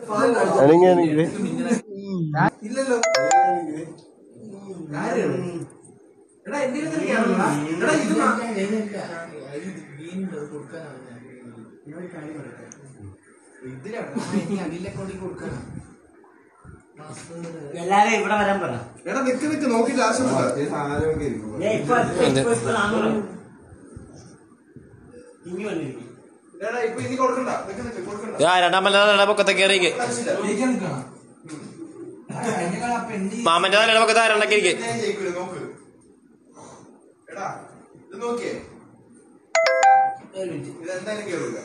അനങ്ങി അനങ്ങി ഇല്ലല്ലോ ആരെയാണ്? എടാ എന്തിനാ തിരിക്കാറുള്ള എടാ ഇത് മാ- എല്ലാരും ഇവിടെ വരാൻ പറ എടാ നിക്ക് നിക്ക് നോക്കി ലാസ്റ്റ് ദേ ഇപ്പൊ ഇപ്പൊ ഇപ്പൊ നാന്നൂറ് ഇനി വന്നിരിക്കും എടാ ഇപ്പൊ ഇനി കൊടുക്കണ്ട നിക്ക് നിക്ക് കൊടുക്കണ്ട ആ രണ്ടാം മല ഇടപൊക്കത്തെ കയറിക്ക് മാമന്റെ തല ഇടപൊക്കത്തെ ആരണ്ടൊക്കെ ഇരിക്കെ ഞാൻ ജയിക്കൂല നോക്ക് എടാ ഇത് നോക്കിയേ ഇതെന്തായാലും കേറൂല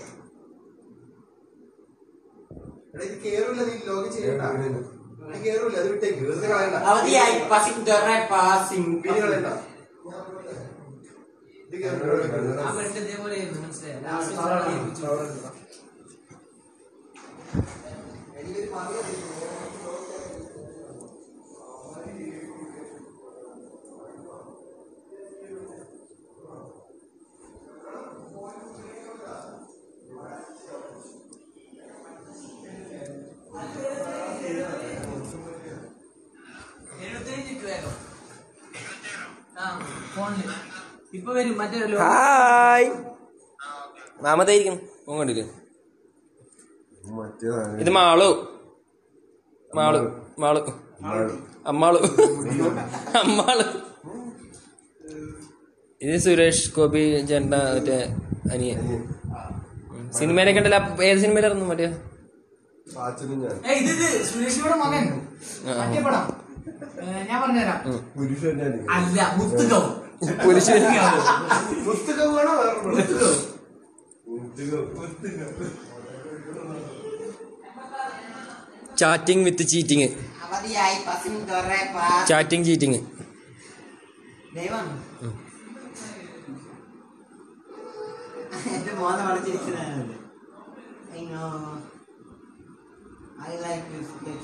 എടാ ഇത് കേറൂല നീ ലോഗ് ചെയ്യണ്ട ഇത് കേറൂല അത് വിട്ടേക്ക് വെറുതെ കളയണ്ട അവധിയായി പാസിംഗ് ദൊറ പാസിംഗ് പിന്നെ കളയണ്ട ഇത് കേറൂല ഇപ്പൊ വരും മറ്റേ ഒരു ഹായ് മാമത്തെ ഇരിക്കുന്നു ഫോൺ കണ്ടില്ലേ ഇത് മാളു മാളു മാളു അമ്മാളു അമ്മാളു ഇത് സുരേഷ് ഗോപി ചേട്ട മറ്റേ അനിയൻ സിനിമയിലൊക്കെ ഉണ്ടല്ലോ അപ്പൊ ഏത് സിനിമയിലായിരുന്നു മറ്റേ പാച്ചനും ഞാൻ ഏയ് ഇത് ഇത് സുരേഷിയുടെ മകൻ മറ്റേ പടം ഏ, ഞാൻ പറഞ്ഞുതരാം പുരുഷന്റെ അല്ല മുത്തുകവും പുരുഷ പുസ്തകം വേണോ വേറെ പുസ്തകം ചാറ്റിംഗ് വിത്ത് ചീറ്റിങ് അവധിയായി പാസിംഗ് ദൊറ പാസ് ചാറ്റിംഗ് ചീറ്റിങ് ദൈവം എന്റെ മോനെ വളച്ചിരിക്കുന്നതാണ് അയ്യോ ഐ ലൈക്ക് ദിസ്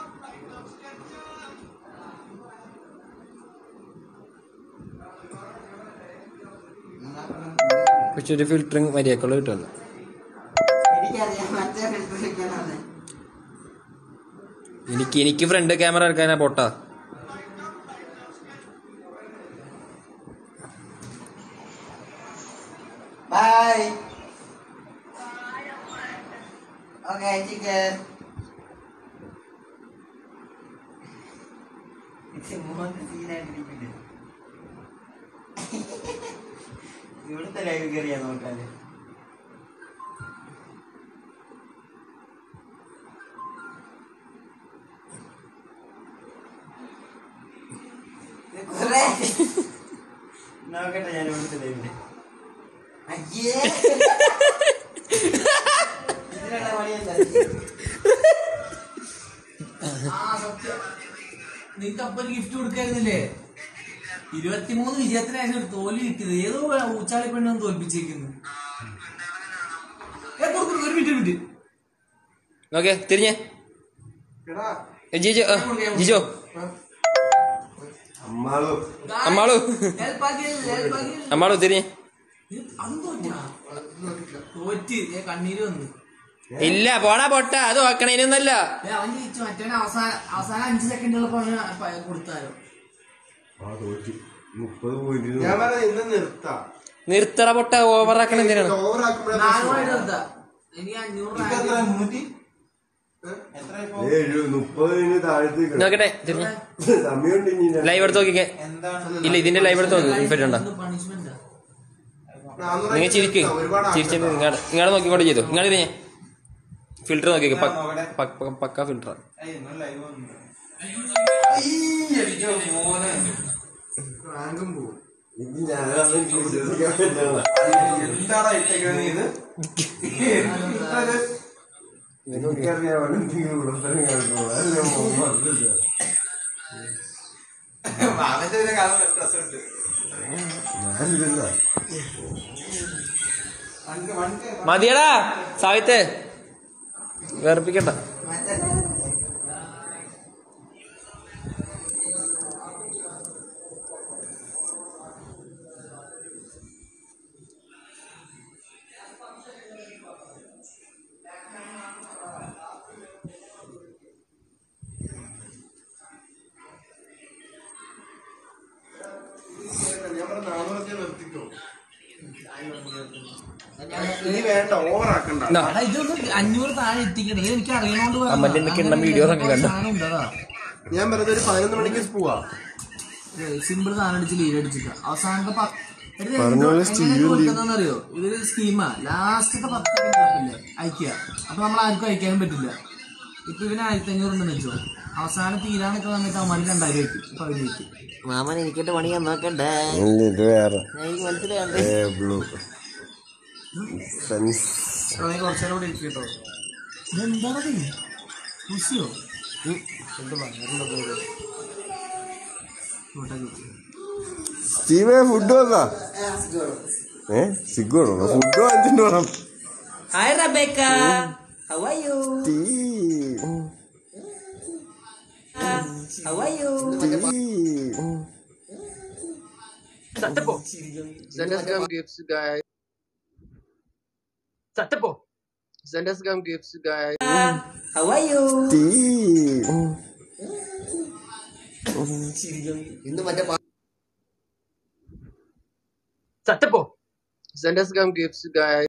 പക്ഷെ ഒരു ഫിൽറ്ററിങ് മര്യാദക്കുള്ള കിട്ടുമല്ലോ എനിക്കറിയാം മറ്റേ ഫിൽറ്റർ വെക്കാനാണ് എനിക്ക് എനിക്ക് ഫ്രണ്ട് ക്യാമറ എടുക്കാനാ പൊട്ടാ ബൈ ഓക്കെ ചിക്കൻ മോഹൻ സീനായിട്ടിരിക്കുന്നു ഇവിടുത്തെ ലൈവ് കയറിയാ നോക്കാല് കുറെ നോക്കട്ടെ ഞാൻ ഇവിടുത്തെ ലൈവില് അയ്യേ ഇതിനുള്ള പണിയല്ല ആ സത്യം നിനക്ക് അപ്പൊ ഗിഫ്റ്റ് കൊടുക്കായിരുന്നില്ലേ ഇരുപത്തിമൂന്ന് വിജയത്തിനായിരുന്നു ഒരു തോൽവി കിട്ടിയത് ഏതോ ഊച്ചാളി പെണ്ണൊന്ന് തോൽപ്പിച്ചേക്കുന്നു ഏ, കൊടുക്ക്, കൊടുക്ക്, ഒരു മിനിറ്റ് ഒരു മിനിറ്റ് ഓക്കെ തിരിഞ്ഞേ എടാ ഏ, ജിജോ ആ, Jijo Ammalu Ammalu Help again, help again. Ammalu തിരിഞ്ഞേ ഇത് അതും തോറ്റാ തോറ്റ് ഏ, കണ്ണീര് വന്നു ഇല്ല പോടാ പൊട്ട അത് നോക്കണേനൊന്നല്ല ഏ, അവൻ ജയിച്ചു മറ്റവന് അവസാന അവസാന അഞ്ച് സെക്കൻഡ് ഉള്ളപ്പോ അവന് പ- കൊടുത്താലോ ആ തോറ്റി മുപ്പത് പോയിന്റ് ഞാൻ പറഞ്ഞ ഇന്ന് നിർത്താം നിർത്തറ പൊട്ട ഓവറാക്കണ എന്തിനാണ് നാലുമായിട്ട് നിർത്താ എനിക്ക് അഞ്ഞൂറ് റാങ്ക് മുന്നൂറ്റി ഏഴ് മുപ്പതിന് താഴത്ത് നിൽക്കണം. നോക്കട്ടെ തിരിഞ്ഞേ സമയമുണ്ട് ഇനി ഞാൻ. ലൈവ് എടുത്ത് നോക്കിക്കേ ഇല്ല ഇതിന്റെ ലൈവ് എടുത്ത് നോക്കി ഇൻഫെക്റ്റ് ഉണ്ടോ പണിഷ്മെന്റാ നിങ്ങൾ ചിരിക്ക് ചിരിച്ചിട്ട് ഇങ്ങാട് ഇങ്ങാട് നോക്കിക്കൊണ്ട് ചെയ്തു ഇങ്ങാട് തിരിഞ്ഞേ ഫിൽറ്റർ നോക്കിക്കേ പക്ക ഫിൽറ്റർ റാങ്കും പോകും ഇത് ഞാനാണെന്ന് എനിക്ക് വിശ്വസിക്കാൻ പറ്റില്ല എന്താടാ ഇട്ടേക്കുന്നത് നീ ഇത് എനിക്കറിയാം അവിടെ എന്തെങ്കിലും ഉള്ളസ്ഥലം കാണിക്കുമോ അതല്ലേ പറഞ്ഞില്ല അവന്റെ ഒരു കാലം പ്രശ്നമുണ്ട് ഞാനില്ല വണ്ടി വണ്ടി മതിയടാ സാഹിത്യേ വേർപ്പിക്കണ്ട ഇനി വേണ്ട ഓവർ ആക്കണ്ട എന്നാ, എടാ, ഇതൊന്ന് അഞ്ഞൂറ് താഴെ എത്തിക്കണത് എനിക്ക് അറിയണോണ്ട് പറഞ്ഞതാ. അമ്മന്റെ എന്തൊക്കെ അങ്ങനെ ഉണ്ടെന്ന് videos ഒക്കെ കണ്ടു. സാധനം ഉണ്ട്, അതാ. ഞാൻ പറഞ്ഞത് ഒരു പതിനൊന്ന് മണിക്ക് പോവാ സിമ്പിൾ സാധനം അടിച്ച് ലീഡ് അടിച്ചിട്ട് അവസാനത്തെ പത്ത് ഇത് പറഞ്ഞ എന്തോ- പോലെ എങ്ങനെ സ്റ്റീവ് ലീവ്. കൊടുക്കുന്നതെന്നറിയോ ഇതൊരു സ്കീമാ ലാസ്റ്റത്തെ പത്ത് കുഴപ്പമില്ല അയക്കുക അപ്പൊ നമ്മൾ ആർക്കും അയക്കാനും പറ്റില്ല ഇപ്പൊ ഇവന് ആയിരത്തി അഞ്ഞൂറ് ഉണ്ടെന്ന് വെച്ചോ അവസാനം തീരാനൊക്കെ സമയത്ത് അവന്മാർ രണ്ടായിരം എത്തി ഇപ്പൊ അതിലേക്ക് മാമൻ എനിക്കിട്ട് പണിയാൻ നോക്കണ്ടേ ഇല്ല, ഇത് വേറെ എനിക്ക് മനസ്സിലായണ്ട് ഏ ബ്ലൂ സെൻസ് കുറച്ചേരം കൂടി ഇരിക്കും കേട്ടോ ഇതെന്താണത് കുസിയോ സ്റ്റീവേ ഫുഡ് വന്നാ ഏ സിഗു ആണോ ഫുഡ് വാങ്ങിച്ചിട്ട് വേണം hi Rebecca how are you Steve how are you Steve Send us some gifts, guys. Send us some gifts, guys. How are you Steve ഇന്ന് മറ്റേ Send us some gifts, guys.